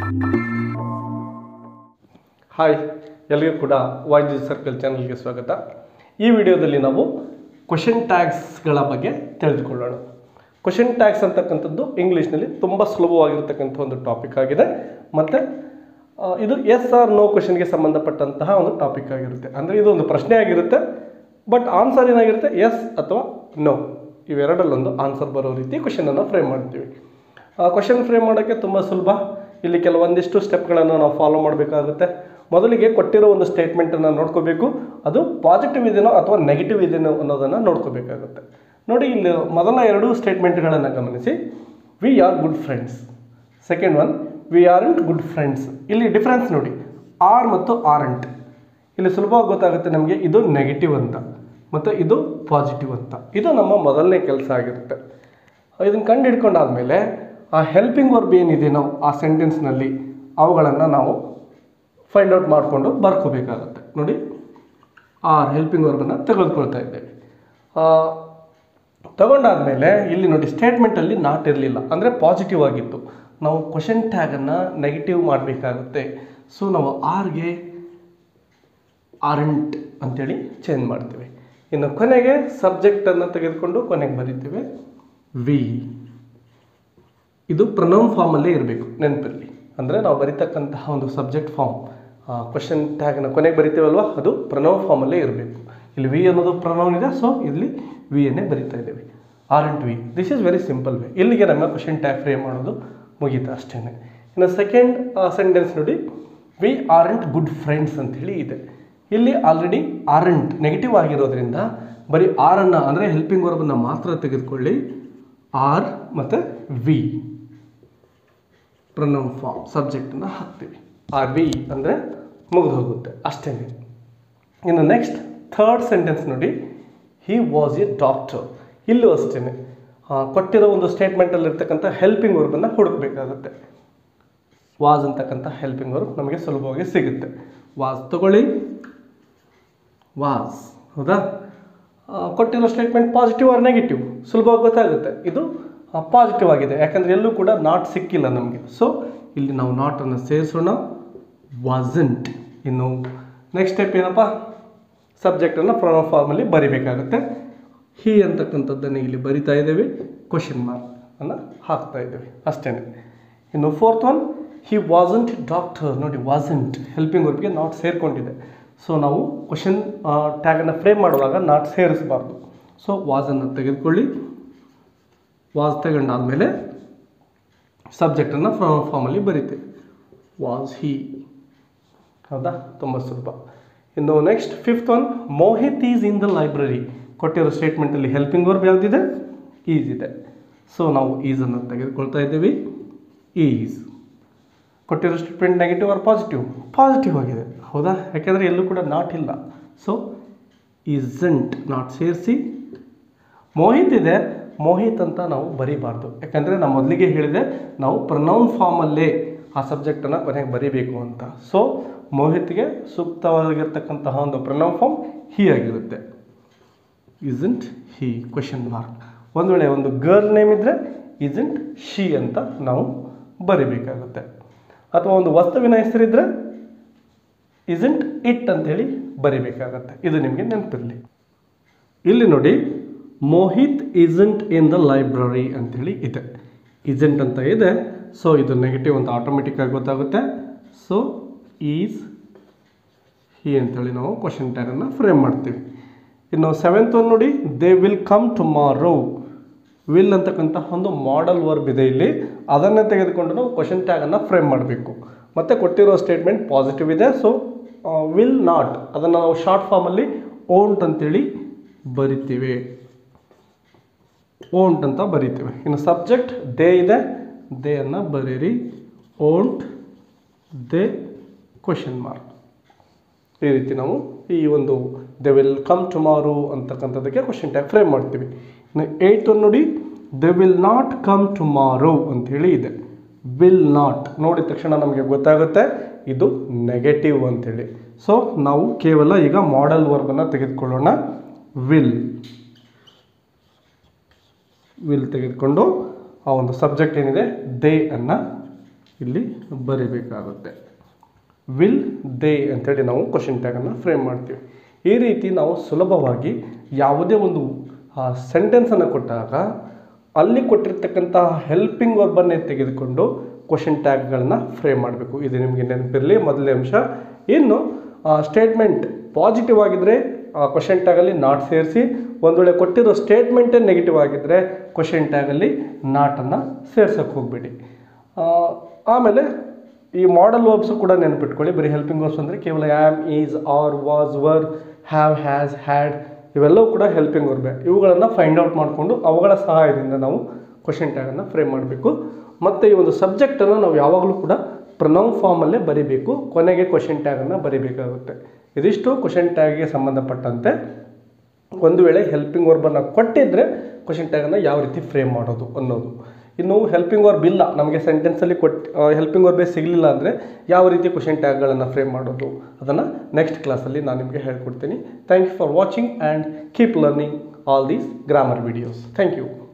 hi ಎಲ್ಲರಿಗೂ ಕೂಡ voice circle ಚಾನಲ್ಗೆ ಸ್ವಾಗತ ಈ ವಿಡಿಯೋದಲ್ಲಿ ನಾವು ಕ್ವಶನ್ ಟ್ಯಾಗ್ಸ್ಗಳ ಬಗ್ಗೆ ತಿಳಿದುಕೊಳ್ಳೋಣ ಕ್ವಶನ್ ಟ್ಯಾಗ್ಸ್ ಅಂತಕ್ಕಂಥದ್ದು ಇಂಗ್ಲೀಷ್ನಲ್ಲಿ ತುಂಬ ಸುಲಭವಾಗಿರ್ತಕ್ಕಂಥ ಒಂದು ಟಾಪಿಕ್ ಆಗಿದೆ ಮತ್ತು ಆ, ಇದು ಎಸ್ ಆರ್ ನೋ ಕ್ವಶನ್ಗೆ ಸಂಬಂಧಪಟ್ಟಂತಹ ಒಂದು ಟಾಪಿಕ್ ಆಗಿರುತ್ತೆ ಅಂದರೆ ಇದು ಒಂದು ಪ್ರಶ್ನೆ ಆಗಿರುತ್ತೆ ಬಟ್ ಆನ್ಸರ್ ಏನಾಗಿರುತ್ತೆ ಎಸ್ ಅಥವಾ ನೋ ಇವೆರಡಲ್ಲೊಂದು ಆನ್ಸರ್ ಬರೋ ರೀತಿ ಕ್ವಶನನ್ನು ಫ್ರೇಮ್ ಮಾಡ್ತೀವಿ ಕ್ವಶನ್ ಫ್ರೇಮ್ ಮಾಡೋಕ್ಕೆ ತುಂಬ ಸುಲಭ ಇಲ್ಲಿ ಕೆಲವೊಂದಿಷ್ಟು ಸ್ಟೆಪ್ಗಳನ್ನು ನಾವು ಫಾಲೋ ಮಾಡಬೇಕಾಗುತ್ತೆ ಮೊದಲಿಗೆ ಕೊಟ್ಟಿರೋ ಒಂದು ಸ್ಟೇಟ್ಮೆಂಟನ್ನು ನೋಡ್ಕೋಬೇಕು ಅದು ಪಾಸಿಟಿವ್ ಇದೆಯೋ ಅಥವಾ ನೆಗೆಟಿವ್ ಇದೆಯೋ ಅನ್ನೋದನ್ನು ನೋಡ್ಕೋಬೇಕಾಗುತ್ತೆ ನೋಡಿ ಇಲ್ಲಿ ಮೊದಲ ಎರಡು ಸ್ಟೇಟ್ಮೆಂಟ್ಗಳನ್ನು ಗಮನಿಸಿ we are good friends second one we aren't good friends ಇಲ್ಲಿ ಡಿಫ್ರೆನ್ಸ್ ನೋಡಿ ಆರ್ ಮತ್ತು ಆರ್ಂಟ್ ಇಲ್ಲಿ ಸುಲಭವಾಗಿ ಗೊತ್ತಾಗುತ್ತೆ ನಮಗೆ ಇದು ನೆಗೆಟಿವ್ ಅಂತ ಮತ್ತು ಇದು ಪಾಸಿಟಿವ್ ಅಂತ ಇದು ನಮ್ಮ ಮೊದಲನೇ ಕೆಲಸ ಆಗಿರುತ್ತೆ ಇದನ್ನು ಕಂಡು ಹಿಡ್ಕೊಂಡಾದ್ಮೇಲೆ ಆ ಹೆಲ್ಪಿಂಗ್ ವರ್ಬ್ ಏನಿದೆ ನಾವು ಆ ಸೆಂಟೆನ್ಸ್ನಲ್ಲಿ ಅವುಗಳನ್ನು ನಾವು ಫೈಂಡ್ ಔಟ್ ಮಾಡಿಕೊಂಡು ಬರ್ಕೋಬೇಕಾಗತ್ತೆ ನೋಡಿ ಆ ಹೆಲ್ಪಿಂಗ್ ವರ್ಬನ್ನು ತೆಗೆದುಕೊಳ್ತಾ ಇದ್ದೇವೆ ಆ, ತಗೊಂಡಾದ್ಮೇಲೆ ಇಲ್ಲಿ ನೋಡಿ ಸ್ಟೇಟ್ಮೆಂಟಲ್ಲಿ ನಾಟ್ ಇರಲಿಲ್ಲ ಅಂದರೆ ಪಾಸಿಟಿವ್ ಆಗಿತ್ತು ನಾವು ಕ್ವಶನ್ ಟ್ಯಾಗನ್ನು ನೆಗೆಟಿವ್ ಮಾಡಬೇಕಾಗುತ್ತೆ ಸೊ ನಾವು ಆರ್ಗೆ ಆರಂಟ್ ಅಂತೇಳಿ ಚೇಂಜ್ ಮಾಡ್ತೀವಿ ಇನ್ನು ಕೊನೆಗೆ ಸಬ್ಜೆಕ್ಟನ್ನು ತೆಗೆದುಕೊಂಡು ಕೊನೆಗೆ ಬರಿತೀವಿ ವಿ ಇದು ಪ್ರನೌನ್ ಫಾರ್ಮಲ್ಲೇ ಇರಬೇಕು ನೆನಪಿರಲಿ ಅಂದರೆ ನಾವು ಬರಿತಕ್ಕಂತಹ ಒಂದು ಸಬ್ಜೆಕ್ಟ್ ಫಾರ್ಮ್ ಕ್ವಶನ್ ಟ್ಯಾಗ್ನ ಕೊನೆಗೆ ಬರಿತೀವಲ್ವ ಅದು ಪ್ರನೌನ್ ಫಾರ್ಮಲ್ಲೇ ಇರಬೇಕು ಇಲ್ಲಿ ವಿ ಅನ್ನೋದು ಪ್ರನೌನ್ ಇದೆ ಸೊ ಇಲ್ಲಿ ವಿ ಅನ್ನೇ ಬರಿತಾ ಇದ್ದೇವೆ aren't we this is very simple way ಇಲ್ಲಿಗೆ ನಮ್ಮ ಕ್ವಶನ್ ಟ್ಯಾಗ್ ಫ್ರೇಮ್ ಮಾಡೋದು ಮುಗೀತು ಅಷ್ಟೇ ಇನ್ನು ಸೆಕೆಂಡ್ ಸೆಂಟೆನ್ಸ್ ನೋಡಿ ವಿ ಆರ್ಂಟ್ ಗುಡ್ ಫ್ರೆಂಡ್ಸ್ ಅಂತೇಳಿ ಇದೆ ಇಲ್ಲಿ ಆಲ್ರೆಡಿ ಆರಂಟ್ ನೆಗೆಟಿವ್ ಆಗಿರೋದ್ರಿಂದ ಬರೀ ಆರನ್ನು ಅಂದರೆ ಹೆಲ್ಪಿಂಗ್ ವರ್ಬನ್ನು ಮಾತ್ರ ತೆಗೆದುಕೊಳ್ಳಿ ಆರ್ ಮತ್ತು ವಿ ಪ್ರನೌನ್ ಫಾರ್ಮ್ ಸಬ್ಜೆಕ್ಟನ್ನು ಹಾಕ್ತೀವಿ ಆರ್ ವಿ ಅಂದರೆ ಮುಗಿದು ಹೋಗುತ್ತೆ ಅಷ್ಟೇ ಇನ್ನು ನೆಕ್ಸ್ಟ್ ಥರ್ಡ್ ಸೆಂಟೆನ್ಸ್ ನೋಡಿ ಹಿ ವಾಸ್ ಎ ಡಾಕ್ಟರ್ ಇಲ್ಲೂ ಅಷ್ಟೇ ಕೊಟ್ಟಿರೋ ಒಂದು ಸ್ಟೇಟ್ಮೆಂಟಲ್ಲಿ ಇರ್ತಕ್ಕಂಥ ಹೆಲ್ಪಿಂಗ್ ವರ್ಬನ್ನು ಹುಡುಕಬೇಕಾಗುತ್ತೆ ವಾಸ್ ಅಂತಕ್ಕಂಥ ಹೆಲ್ಪಿಂಗ್ ವರ್ಬ್ ನಮಗೆ ಸುಲಭವಾಗಿ ಸಿಗುತ್ತೆ ವಾಸ್ ತಗೊಳ್ಳಿ ವಾಸ್ ಹೌದಾ ಆ, ಕೊಟ್ಟಿರೋ ಸ್ಟೇಟ್ಮೆಂಟ್ ಪಾಸಿಟಿವ್ ಆರ್ ನೆಗೆಟಿವ್ ಸುಲಭವಾಗಿ ಗೊತ್ತಾಗುತ್ತೆ ಇದು ಪಾಸಿಟಿವ್ ಆಗಿದೆ ಯಾಕಂದರೆ ಎಲ್ಲೂ ಕೂಡ ನಾಟ್ ಸಿಕ್ಕಿಲ್ಲ ನಮಗೆ ಸೊ ಇಲ್ಲಿ ನಾವು ನಾಟನ್ನು ಸೇರಿಸೋಣ ವಾಸಂಟ್ ಇನ್ನು ನೆಕ್ಸ್ಟ್ ಸ್ಟೆಪ್ ಏನಪ್ಪ ಸಬ್ಜೆಕ್ಟನ್ನು ಪ್ರೊನೋ ಫಾರ್ಮಲ್ಲಿ ಬರಿಬೇಕಾಗುತ್ತೆ ಹಿ ಅಂತಕ್ಕಂಥದ್ದನ್ನು ಇಲ್ಲಿ ಬರಿತಾ ಇದ್ದೇವೆ ಕ್ವಶನ್ ಮಾರ್ಕ್ ಅನ್ನು ಹಾಕ್ತಾ ಇದ್ದೇವೆ ಅಷ್ಟೇ ಇನ್ನು fourth one he wasn't doctor ನೋಡಿ ವಾಸಂಟ್ ಹೆಲ್ಪಿಂಗ್ ವರ್ಬ್ಗೆ ನಾಟ್ ಸೇರಿಕೊಂಡಿದೆ ಸೊ ನಾವು ಕ್ವಶನ್ ಟ್ಯಾಗನ್ನು ಫ್ರೇಮ್ ಮಾಡುವಾಗ ನಾಟ್ ಸೇರಿಸಬಾರ್ದು ಸೊ ವಾಸನ್ನು ತೆಗೆದುಕೊಳ್ಳಿ ವಾಸ್ ತಗೊಂಡಾದ್ಮೇಲೆ ಸಬ್ಜೆಕ್ಟನ್ನು ಫ್ರಮ್ ಫಾರ್ಮಲ್ಲಿ ಬರೀತೇವೆ ವಾಸ್ ಹಿ ಹೌದಾ ತುಂಬ ಸುಲಭ ಇನ್ನು next fifth one Mohit is in the library ಕೊಟ್ಟಿರೋ ಸ್ಟೇಟ್ಮೆಂಟಲ್ಲಿ ಹೆಲ್ಪಿಂಗ್ ವರ್ಬ್ ಯಾವುದಿದೆ ಈಸ್ ಇದೆ ಸೊ ನಾವು ಈಸನ್ನು ತೆಗೆದುಕೊಳ್ತಾ ಇದ್ದೀವಿ ಈಸ್ ಕೊಟ್ಟಿರೋ statement negative or positive positive ಆಗಿದೆ ಹೌದಾ ಯಾಕೆಂದರೆ ಎಲ್ಲೂ ಕೂಡ ನಾಟ್ ಇಲ್ಲ ಸೊ ಈಸಂಟ್ ನಾಟ್ ಸೇರಿಸಿ ಮೋಹಿತ್ ಇದೆ ಮೋಹಿತ್ ಅಂತ ನಾವು ಬರೀಬಾರ್ದು ಯಾಕಂದರೆ ನಾನು ಮೊದಲಿಗೆ ಹೇಳಿದೆ ನಾವು ಪ್ರನೌನ್ ಫಾರ್ಮಲ್ಲೇ ಆ ಸಬ್ಜೆಕ್ಟನ್ನು ಕೊನೆಗೆ ಬರೀಬೇಕು ಅಂತ ಸೊ ಮೋಹಿತ್ಗೆ ಸೂಕ್ತವಾಗಿರ್ತಕ್ಕಂತಹ ಒಂದು ಪ್ರನೌನ್ ಫಾರ್ಮ್ ಹಿ ಆಗಿರುತ್ತೆ ಇಸಂಟ್ ಹಿ ಕ್ವೆಶನ್ ಮಾರ್ಕ್ ಒಂದು ವೇಳೆ ಒಂದು ಗರ್ಲ್ ನೇಮ್ ಇದ್ದರೆ ಇಸಂಟ್ ಶಿ ಅಂತ ನಾವು ಬರಿಬೇಕಾಗುತ್ತೆ ಅಥವಾ ಒಂದು ವಸ್ತುವಿನ ಹೆಸರಿದ್ದರೆ ಇಸಂಟ್ ಇಟ್ ಅಂತೇಳಿ ಬರಿಬೇಕಾಗತ್ತೆ ಇದು ನಿಮಗೆ ನೆನಪಿರಲಿ ಇಲ್ಲಿ ನೋಡಿ Mohit isn't in the library ಅಂತೇಳಿ ಇದೆ ಇಸಂಟ್ ಅಂತ ಇದೆ ಸೊ ಇದು ನೆಗೆಟಿವ್ ಅಂತ ಆಟೋಮೆಟಿಕ್ ಆಗಿ ಗೊತ್ತಾಗುತ್ತೆ ಸೊ ಈಸ್ ಹಿ ಅಂತೇಳಿ ನಾವು ಕ್ವಶನ್ ಟ್ಯಾಗನ್ನು ಫ್ರೇಮ್ ಮಾಡ್ತೀವಿ ಇನ್ನು ಸೆವೆಂತ್ ಒನ್ ನೋಡಿ they will come tomorrow will ಅಂತಕ್ಕಂಥ ಒಂದು ಮಾಡಲ್ ವರ್ಬ್ ಇದೆ ಇಲ್ಲಿ ಅದನ್ನೇ ತೆಗೆದುಕೊಂಡು ನಾವು ಕ್ವಶನ್ ಟ್ಯಾಗನ್ನು ಫ್ರೇಮ್ ಮಾಡಬೇಕು ಮತ್ತು ಕೊಟ್ಟಿರೋ ಸ್ಟೇಟ್ಮೆಂಟ್ ಪಾಸಿಟಿವ್ ಇದೆ ಸೊ ವಿಲ್ ನಾಟ್ ಅದನ್ನು ನಾವು ಶಾರ್ಟ್ ಫಾರ್ಮಲ್ಲಿ ಓಂಟ್ ಅಂತೇಳಿ ಬರಿತೀವಿ ಓಂಟ್ ಅಂತ ಬರಿತೀವಿ ಇನ್ನು ಸಬ್ಜೆಕ್ಟ್ ದೇ ಇದೆ ದೇ ಅನ್ನು ಬರೀರಿ ಓಂಟ್ ದೇ ಕ್ವಶನ್ ಮಾರ್ಕ್ ಈ ರೀತಿ ನಾವು ಈ ಒಂದು ದೆ ವಿಲ್ ಕಮ್ ಟುಮಾರೋ ಅಂತಕ್ಕಂಥದ್ದಕ್ಕೆ ಕ್ವಶನ್ ಟ್ಯಾಗ್ ಫ್ರೇಮ್ ಮಾಡ್ತೀವಿ ಇನ್ನು ಏಯ್ಟ್ ನೋಡಿ they will not come tomorrow ಅಂಥೇಳಿ ಇದೆ ವಿಲ್ ನಾಟ್ ನೋಡಿದ ತಕ್ಷಣ ನಮಗೆ ಗೊತ್ತಾಗುತ್ತೆ ಇದು ನೆಗೆಟಿವ್ ಅಂಥೇಳಿ ಸೊ ನಾವು ಕೇವಲ ಈಗ ಮಾಡಲ್ ವರ್ಬನ್ನು ತೆಗೆದುಕೊಳ್ಳೋಣ ವಿಲ್ ವಿಲ್ ತೆಗೆದುಕೊಂಡು ಆ ಒಂದು ಸಬ್ಜೆಕ್ಟ್ ಏನಿದೆ ದೇ ಅನ್ನು ಇಲ್ಲಿ ಬರೀಬೇಕಾಗುತ್ತೆ ವಿಲ್ ದೇ ಅಂತೇಳಿ ನಾವು ಕ್ವಶನ್ ಟ್ಯಾಗನ್ನು ಫ್ರೇಮ್ ಮಾಡ್ತೀವಿ ಈ ರೀತಿ ನಾವು ಸುಲಭವಾಗಿ ಯಾವುದೇ ಒಂದು ಸೆಂಟೆನ್ಸನ್ನು ಕೊಟ್ಟಾಗ ಅಲ್ಲಿ ಕೊಟ್ಟಿರ್ತಕ್ಕಂತಹ ಹೆಲ್ಪಿಂಗ್ ವರ್ಬನ್ನೇ ತೆಗೆದುಕೊಂಡು ಕ್ವಶನ್ ಟ್ಯಾಗ್ಗಳನ್ನ ಫ್ರೇಮ್ ಮಾಡಬೇಕು ಇದು ನಿಮಗೆ ನೆನಪಿರಲಿ ಮೊದಲನೇ ಅಂಶ ಇನ್ನು ಸ್ಟೇಟ್ಮೆಂಟ್ ಪಾಸಿಟಿವ್ ಆಗಿದ್ದರೆ ಕ್ವಶನ್ ಟ್ಯಾಗಲ್ಲಿ ನಾಟ್ ಸೇರಿಸಿ ಒಂದು ವೇಳೆ ಕೊಟ್ಟಿರೋ ಸ್ಟೇಟ್ಮೆಂಟೇ ನೆಗೆಟಿವ್ ಆಗಿದ್ದರೆ ಕ್ವಶನ್ ಟ್ಯಾಗಲ್ಲಿ ನಾಟನ್ನು ಸೇರ್ಸೋಕ್ಕೆ ಹೋಗಬೇಡಿ ಆಮೇಲೆ ಈ ಮಾಡಲ್ ವರ್ಬ್ಸು ಕೂಡ ನೆನಪಿಟ್ಕೊಳ್ಳಿ ಬರೀ ಹೆಲ್ಪಿಂಗ್ ವರ್ಬ್ಸ್ ಅಂದರೆ ಕೇವಲ am is are was were have has had ಇವೆಲ್ಲವೂ ಕೂಡ ಹೆಲ್ಪಿಂಗ್ ವರ್ಬೆ ಇವುಗಳನ್ನು ಫೈಂಡ್ ಔಟ್ ಮಾಡಿಕೊಂಡು ಅವುಗಳ ಸಹಾಯದಿಂದ ನಾವು ಕ್ವಶನ್ ಟ್ಯಾಗನ್ನು ಫ್ರೇಮ್ ಮಾಡಬೇಕು ಮತ್ತು ಈ ಒಂದು ಸಬ್ಜೆಕ್ಟನ್ನು ನಾವು ಯಾವಾಗಲೂ ಕೂಡ ಪ್ರನೌನ್ ಫಾರ್ಮಲ್ಲೇ ಬರೀಬೇಕು ಕೊನೆಗೆ ಕ್ವಶನ್ ಟ್ಯಾಗನ್ನು ಬರೀಬೇಕಾಗುತ್ತೆ ಇದಿಷ್ಟು ಕ್ವಶನ್ ಟ್ಯಾಗ್ಗೆ ಸಂಬಂಧಪಟ್ಟಂತೆ ಒಂದು ವೇಳೆ ಹೆಲ್ಪಿಂಗ್ ವರ್ಬನ್ನು ಕೊಟ್ಟಿದ್ದರೆ ಕ್ವಶನ್ ಟ್ಯಾಗನ್ನು ಯಾವ ರೀತಿ ಫ್ರೇಮ್ ಮಾಡೋದು ಅನ್ನೋದು ಇನ್ನು ಹೆಲ್ಪಿಂಗ್ ವರ್ಬ್ ಇಲ್ಲ ನಮಗೆ ಸೆಂಟೆನ್ಸಲ್ಲಿ ಕೊಟ್ಟು ಹೆಲ್ಪಿಂಗ್ ವರ್ಬೇ ಸಿಗಲಿಲ್ಲ ಅಂದರೆ ಯಾವ ರೀತಿ ಕ್ವಶನ್ ಟ್ಯಾಗ್ಗಳನ್ನು ಫ್ರೇಮ್ ಮಾಡೋದು ಅದನ್ನು ನೆಕ್ಸ್ಟ್ ಕ್ಲಾಸಲ್ಲಿ ನಾನು ನಿಮಗೆ ಹೇಳ್ಕೊಡ್ತೀನಿ thank you for watching and keep learning all these grammar videos thank you